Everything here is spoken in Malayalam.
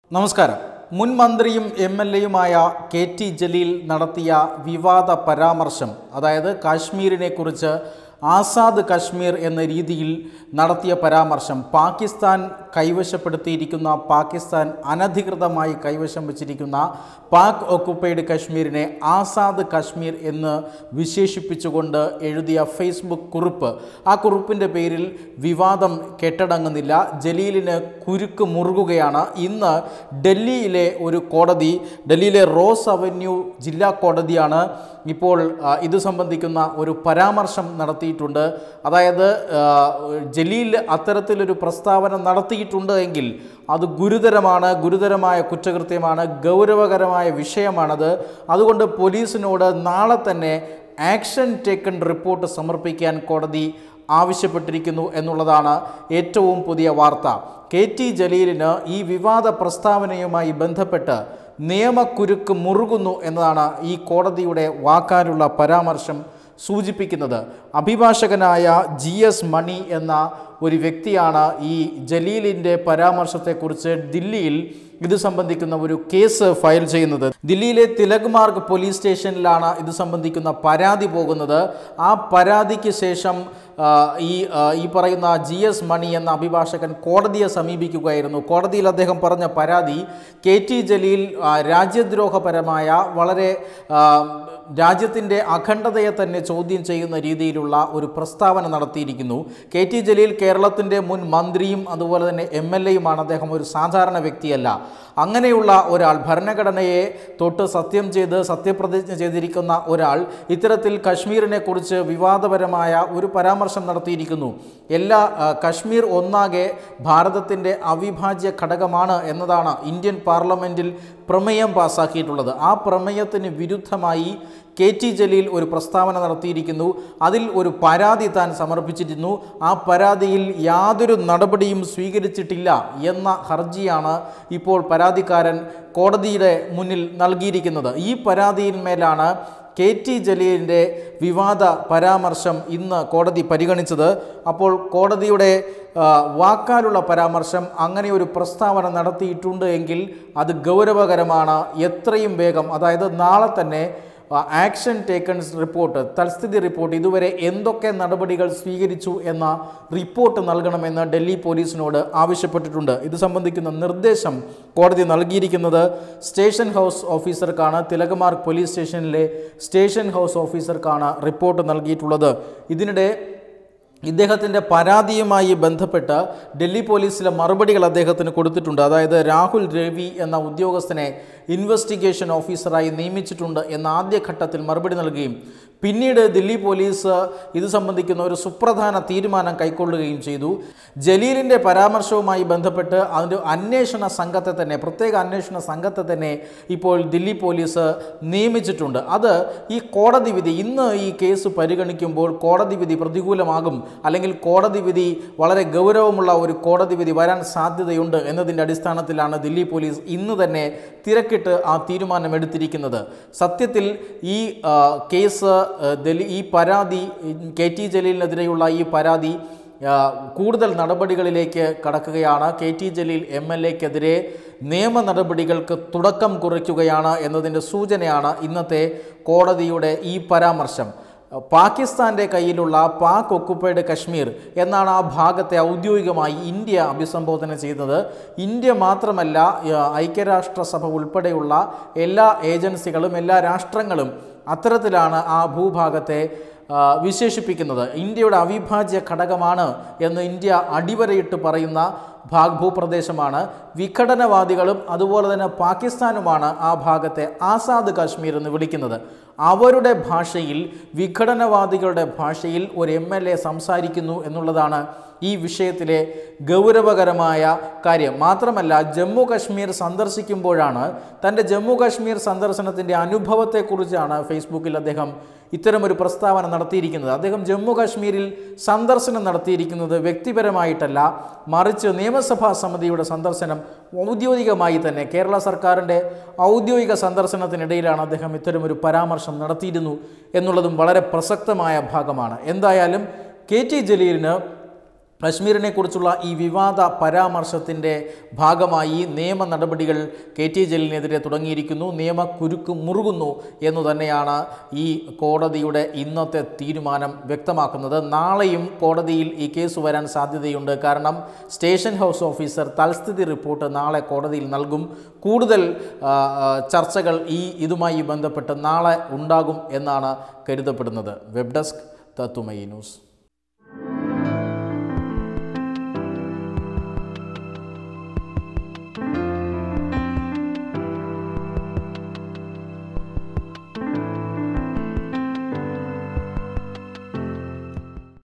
നമസ്കാരം മുൻ മന്ത്രിയും എം എൽ എയുമായ കെ ടി ജലീൽ നടത്തിയ വിവാദ പരാമർശം അതായത് കാശ്മീരിനെ കുറിച്ച് ആസാദ് കശ്മീർ എന്ന രീതിയിൽ നടത്തിയ പരാമർശം പാകിസ്ഥാൻ കൈവശപ്പെടുത്തിയിരിക്കുന്ന പാകിസ്ഥാൻ അനധികൃതമായി കൈവശം വച്ചിരിക്കുന്ന പാക് ഒക്കുപ്പൈഡ് കശ്മീരിനെ ആസാദ് കശ്മീർ എന്ന് വിശേഷിപ്പിച്ചുകൊണ്ട് എഴുതിയ ഫേസ്ബുക്ക് കുറിപ്പ് ആ കുറിപ്പിൻ്റെ പേരിൽ വിവാദം കെട്ടടങ്ങുന്നില്ല ജലീലിന് കുരുക്ക് മുറുകുകയാണ് ഇന്ന് ഡൽഹിയിലെ ഒരു കോടതി ഡൽഹിയിലെ റോസ് അവന്യൂ ജില്ലാ കോടതിയാണ് ഇപ്പോൾ ആ, ഇത് സംബന്ധിക്കുന്ന ഒരു പരാമർശം നടത്തിയിട്ടുണ്ട് അതായത് ആ, ജലീൽ അത്തരത്തിലൊരു പ്രസ്താവന നടത്തിയിട്ടുണ്ട് എങ്കിൽ അത് ഗുരുതരമാണ് ഗുരുതരമായ കുറ്റകൃത്യമാണ് ഗൗരവകരമായ വിഷയമാണത് അതുകൊണ്ട് പോലീസിനോട് നാളെ തന്നെ ആക്ഷൻ ടേക്കൺ റിപ്പോർട്ട് സമർപ്പിക്കാൻ കോടതി ആവശ്യപ്പെട്ടിരിക്കുന്നു എന്നുള്ളതാണ് ഏറ്റവും പുതിയ വാർത്ത കെ ടി ജലീലിന് ഈ വിവാദ പ്രസ്താവനയുമായി ബന്ധപ്പെട്ട് നിയമക്കുരുക്ക് മുറുകുന്നു എന്നതാണ് ഈ കോടതിയുടെ വാക്കാലുള്ള പരാമർശം സൂചിപ്പിക്കുന്നത് അഭിഭാഷകനായ ജി എസ് മണി എന്ന ഒരു വ്യക്തിയാണ് ഈ ജലീലിൻ്റെ പരാമർശത്തെക്കുറിച്ച് ദില്ലിയിൽ ഇത് സംബന്ധിക്കുന്ന ഒരു കേസ് ഫയൽ ചെയ്യുന്നത് ദില്ലിയിലെ തിലക് മാർഗ് പോലീസ് സ്റ്റേഷനിലാണ് ഇത് സംബന്ധിക്കുന്ന പരാതി പോകുന്നത് ആ പരാതിക്ക് ശേഷം ആ, ഈ ആ, ഈ പറയുന്ന ജി എസ് മണി എന്ന അഭിഭാഷകൻ കോടതിയെ സമീപിക്കുകയായിരുന്നു കോടതിയിൽ അദ്ദേഹം പറഞ്ഞ പരാതി കെ ടി ജലീൽ ആ, രാജ്യദ്രോഹപരമായ വളരെ ആ, രാജ്യത്തിൻ്റെ അഖണ്ഡതയെ തന്നെ ചോദ്യം ചെയ്യുന്ന രീതിയിലുള്ള ഒരു പ്രസ്താവന നടത്തിയിരിക്കുന്നു കെ ടി ജലീൽ കേരളത്തിൻ്റെ മുൻ മന്ത്രിയും അതുപോലെ തന്നെ എം എൽ എയുമാണ് അദ്ദേഹം ഒരു സാധാരണ വ്യക്തിയല്ല അങ്ങനെയുള്ള ഒരാൾ ഭരണഘടനയെ തൊട്ട് സത്യം ചെയ്ത് സത്യപ്രതിജ്ഞ ചെയ്തിരിക്കുന്ന ഒരാൾ ഇത്തരത്തിൽ കശ്മീരിനെ കുറിച്ച് വിവാദപരമായ ഒരു പരാമർശം നടത്തിയിരിക്കുന്നു എല്ലാ ആ, കശ്മീർ ഒന്നാകെ ഭാരതത്തിൻ്റെ അവിഭാജ്യ ഘടകമാണ് എന്നതാണ് ഇന്ത്യൻ പാർലമെൻറ്റിൽ പ്രമേയം പാസ്സാക്കിയിട്ടുള്ളത് ആ പ്രമേയത്തിന് വിരുദ്ധമായി കെ ടി ജലീൽ ഒരു പ്രസ്താവന നടത്തിയിരിക്കുന്നു അതിൽ ഒരു പരാതി താൻ സമർപ്പിച്ചിരുന്നു ആ പരാതിയിൽ യാതൊരു നടപടിയും സ്വീകരിച്ചിട്ടില്ല എന്ന ഹർജിയാണ് ഇപ്പോൾ പരാതിക്കാരൻ കോടതിയുടെ മുന്നിൽ നൽകിയിരിക്കുന്നത് ഈ പരാതിയിന്മേലാണ് കെ ടി ജലീലിൻ്റെ വിവാദ പരാമർശം ഇന്ന് കോടതി പരിഗണിച്ചത് അപ്പോൾ കോടതിയുടെ ആ, വാക്കാലുള്ള പരാമർശം അങ്ങനെ ഒരു പ്രസ്താവന നടത്തിയിട്ടുണ്ട് എങ്കിൽ അത് ഗൗരവകരമാണ് എത്രയും വേഗം അതായത് നാളെ തന്നെ ആക്ഷൻ ടേക്കൺസ് റിപ്പോർട്ട് തൽസ്ഥിതി റിപ്പോർട്ട് ഇതുവരെ എന്തൊക്കെ നടപടികൾ സ്വീകരിച്ചു എന്ന റിപ്പോർട്ട് നൽകണമെന്ന് ഡൽഹി പോലീസിനോട് ആവശ്യപ്പെട്ടിട്ടുണ്ട് ഇത് സംബന്ധിക്കുന്ന നിർദ്ദേശം കോടതി നൽകിയിരിക്കുന്നത് സ്റ്റേഷൻ ഹൗസ് ഓഫീസർക്കാണ് തിലകമാർഗ് പോലീസ് സ്റ്റേഷനിലെ സ്റ്റേഷൻ ഹൗസ് ഓഫീസർക്കാണ് റിപ്പോർട്ട് നൽകിയിട്ടുള്ളത് ഇതിനിടെ ഇദ്ദേഹത്തിൻ്റെ പരാതിയുമായി ബന്ധപ്പെട്ട് ഡൽഹി പോലീസിലെ മറുപടികൾ അദ്ദേഹത്തിന് കൊടുത്തിട്ടുണ്ട് അതായത് രാഹുൽ രവി എന്ന ഉദ്യോഗസ്ഥനെ ഇൻവെസ്റ്റിഗേഷൻ ഓഫീസറായി നിയമിച്ചിട്ടുണ്ട് എന്ന ആദ്യഘട്ടത്തിൽ മറുപടി നൽകുകയും പിന്നീട് ദില്ലി പോലീസ് ഇത് സംബന്ധിക്കുന്ന ഒരു സുപ്രധാന തീരുമാനം കൈക്കൊള്ളുകയും ചെയ്തു ജലീലിൻ്റെ പരാമർശവുമായി ബന്ധപ്പെട്ട് അതിൻ്റെ അന്വേഷണ സംഘത്തെ തന്നെ പ്രത്യേക അന്വേഷണ സംഘത്തെ തന്നെ ഇപ്പോൾ ദില്ലി പോലീസ് നിയമിച്ചിട്ടുണ്ട് അത് ഈ കോടതി വിധി ഇന്ന് ഈ കേസ് പരിഗണിക്കുമ്പോൾ കോടതി വിധി പ്രതികൂലമാകും അല്ലെങ്കിൽ കോടതി വിധി വളരെ ഗൗരവമുള്ള ഒരു കോടതി വിധി വരാൻ സാധ്യതയുണ്ട് എന്നതിൻ്റെ അടിസ്ഥാനത്തിലാണ് ദില്ലി പോലീസ് ഇന്ന് തന്നെ തിരക്കിട്ട് ആ തീരുമാനം എടുത്തിരിക്കുന്നത് സത്യത്തിൽ ഈ ആ, കേസ് ആ, ദലി ഈ പരാതി കെ ടി ജലീലിനെതിരെയുള്ള ഈ പരാതി ആ, കൂടുതൽ നടപടികളിലേക്ക് കടക്കുകയാണ് K T Jaleel M L എക്കെതിരെ നിയമ നടപടികൾക്ക് തുടക്കം കുറിക്കുകയാണ് എന്നതിൻ്റെ സൂചനയാണ് ഇന്നത്തെ കോടതിയുടെ ഈ പരാമർശം പാകിസ്ഥാൻ്റെ കയ്യിലുള്ള പാക് ഒക്കുപ്പൈഡ് കശ്മീർ എന്നാണ് ആ ഭാഗത്തെ ഔദ്യോഗികമായി ഇന്ത്യ അഭിസംബോധന ചെയ്യുന്നത് ഇന്ത്യ മാത്രമല്ല ആ, ഐക്യരാഷ്ട്രസഭ ഉൾപ്പെടെയുള്ള എല്ലാ ഏജൻസികളും എല്ലാ രാഷ്ട്രങ്ങളും അത്തരത്തിലാണ് ആ ഭൂഭാഗത്തെ ആ, വിശേഷിപ്പിക്കുന്നത് ഇന്ത്യയുടെ അവിഭാജ്യ ഘടകമാണ് എന്ന് ഇന്ത്യ അടിവരയിട്ട് പറയുന്ന ഭാഗ് ഭൂപ്രദേശമാണ് വിഘടനവാദികളും അതുപോലെ തന്നെ പാകിസ്ഥാനുമാണ് ആ ഭാഗത്തെ ആസാദ് കാശ്മീർ എന്ന് വിളിക്കുന്നത് അവരുടെ ഭാഷയിൽ വിഘടനവാദികളുടെ ഭാഷയിൽ ഒരു എം എൽ എ സംസാരിക്കുന്നു എന്നുള്ളതാണ് ഈ വിഷയത്തിലെ ഗൗരവകരമായ കാര്യം മാത്രമല്ല ജമ്മു കശ്മീർ സന്ദർശിക്കുമ്പോഴാണ് തൻ്റെ ജമ്മു കശ്മീർ സന്ദർശനത്തിൻ്റെ അനുഭവത്തെക്കുറിച്ചാണ് ഫേസ്ബുക്കിൽ അദ്ദേഹം ഇത്തരമൊരു പ്രസ്താവന നടത്തിയിരിക്കുന്നത് അദ്ദേഹം ജമ്മു കാശ്മീരിൽ സന്ദർശനം നടത്തിയിരിക്കുന്നത് വ്യക്തിപരമായിട്ടല്ല മറിച്ച് നിയമസഭാ സമിതിയുടെ സന്ദർശനം ഔദ്യോഗികമായി തന്നെ കേരള സർക്കാരിൻ്റെ ഔദ്യോഗിക സന്ദർശനത്തിനിടയിലാണ് അദ്ദേഹം ഇത്തരമൊരു പരാമർശം നടത്തിയിരുന്നു എന്നുള്ളതും വളരെ പ്രസക്തമായ ഭാഗമാണ് എന്തായാലും കെ ടി ജലീലിന് കശ്മീരിനെ കുറിച്ചുള്ള ഈ വിവാദ പരാമർശത്തിൻ്റെ ഭാഗമായി നിയമ നടപടികൾ കെ ടി ജലീലിനെതിരെ തുടങ്ങിയിരിക്കുന്നു നിയമ കുരുക്ക് മുറുകുന്നു എന്നു തന്നെയാണ് ഈ കോടതിയുടെ ഇന്നത്തെ തീരുമാനം വ്യക്തമാക്കുന്നത് നാളെയും കോടതിയിൽ ഈ കേസ് വരാൻ സാധ്യതയുണ്ട് കാരണം സ്റ്റേഷൻ ഹൗസ് ഓഫീസർ തൽസ്ഥിതി റിപ്പോർട്ട് നാളെ കോടതിയിൽ നൽകും കൂടുതൽ ആ, ആ, ചർച്ചകൾ ഈ ഇതുമായി ബന്ധപ്പെട്ട് നാളെ ഉണ്ടാകും എന്നാണ് കരുതപ്പെടുന്നത് വെബ് ഡെസ്ക് തത്തുമൈ ന്യൂസ്